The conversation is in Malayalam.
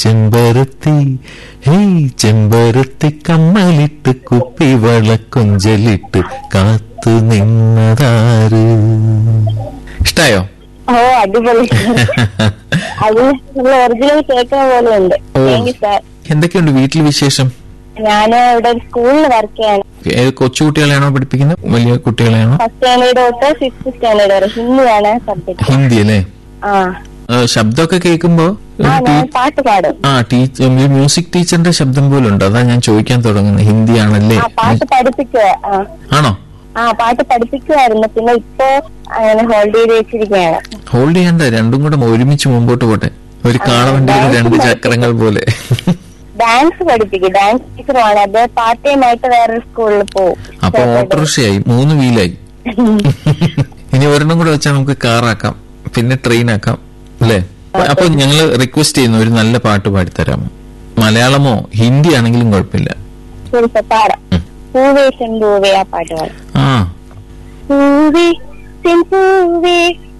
ചെമ്പരത്തി ഹേയ് ചെമ്പരത്തി കമ്മലിട്ട് കുപ്പിവള കൊഞ്ചലിട്ട് കാത്തു നിന്നതാര് ഇഷ്ടായോ ഓ അടിപൊളി അത് നമ്മൾ ഒറിജിനൽ കേൾക്കുന്ന പോലെ ഉണ്ട് ഓ. താങ്ക് യു സാർ എന്തൊക്കെയുണ്ട് വീട്ടിൽ വിശേഷം ഞാൻ ഇവിടെ ഒരു സ്കൂളിൽ വർക്ക് ചെയ്യാണ് ഏത് കൊച്ചുകുട്ടികളെയാണോ പഠിപ്പിക്കുന്നത് വലിയ കുട്ടികളെയാണോ ഫസ്റ്റ് സ്റ്റാൻഡേർഡ് തൊട്ട് ഫിഫ്ത് സ്റ്റാൻഡേർഡ് വരെ ഹിന്ദിയാണ് സബ്ജക്ട് ഹിന്ദി അല്ലേ ആ ആ, ശബ്ദമൊക്കെ കേൾക്കുമ്പോ ആ ഞാൻ പാട്ട് പാടും ആ ടീച്ചർ മ്യൂസിക് ടീച്ചറിന്റെ ശബ്ദം പോലും ഉണ്ട് അതാ ഞാൻ ചോദിക്കാൻ തുടങ്ങുന്നത് ഹിന്ദി ആണല്ലേ ആ പാട്ട് പഠിപ്പിക്കുക ആ ആണോ ആ പാട്ട് പഠിപ്പിക്കുമായിരുന്നു പിന്നെ ഇപ്പൊ അങ്ങനെ ഹോൾഡ് ചെയ്ത് വെച്ചിരിക്കുകയാണ് ഹോൾഡ് ചെയ്യണ്ട രണ്ടും കൂടെ ഒരുമിച്ച് മുമ്പോട്ട് പോട്ടെ ഒരു കാളവണ്ടിയുടെ രണ്ട് ചക്രങ്ങൾ പോലെ ഡാൻസ് പഠിപ്പിക്കും ഡാൻസ് ടീച്ചറുമാണ് അത് പാർട്ട് ടൈം ആയിട്ട് വേറൊരു സ്കൂളിൽ പോകും അപ്പൊ ഓട്ടോറിക്ഷയായി മൂന്ന് വീലായി ഇനി ഒരെണ്ണം കൂടെ വെച്ചാൽ നമുക്ക് കാറാക്കാം പിന്നെ ട്രെയിൻ ആക്കാം അല്ലേ അപ്പൊ ഞങ്ങള് റിക്വസ്റ്റ് ചെയ്യുന്നു ഒരു നല്ല പാട്ട് പാടിത്തരാമോ മലയാളമോ ഹിന്ദി ആണെങ്കിലും കുഴപ്പമില്ല ശരി സാർ പാടാം ഉം. പൂവേ ചെമ്പൂവേ ആ പാട്ട് പാടാം ആ പൂവേ ചെമ്പൂവേ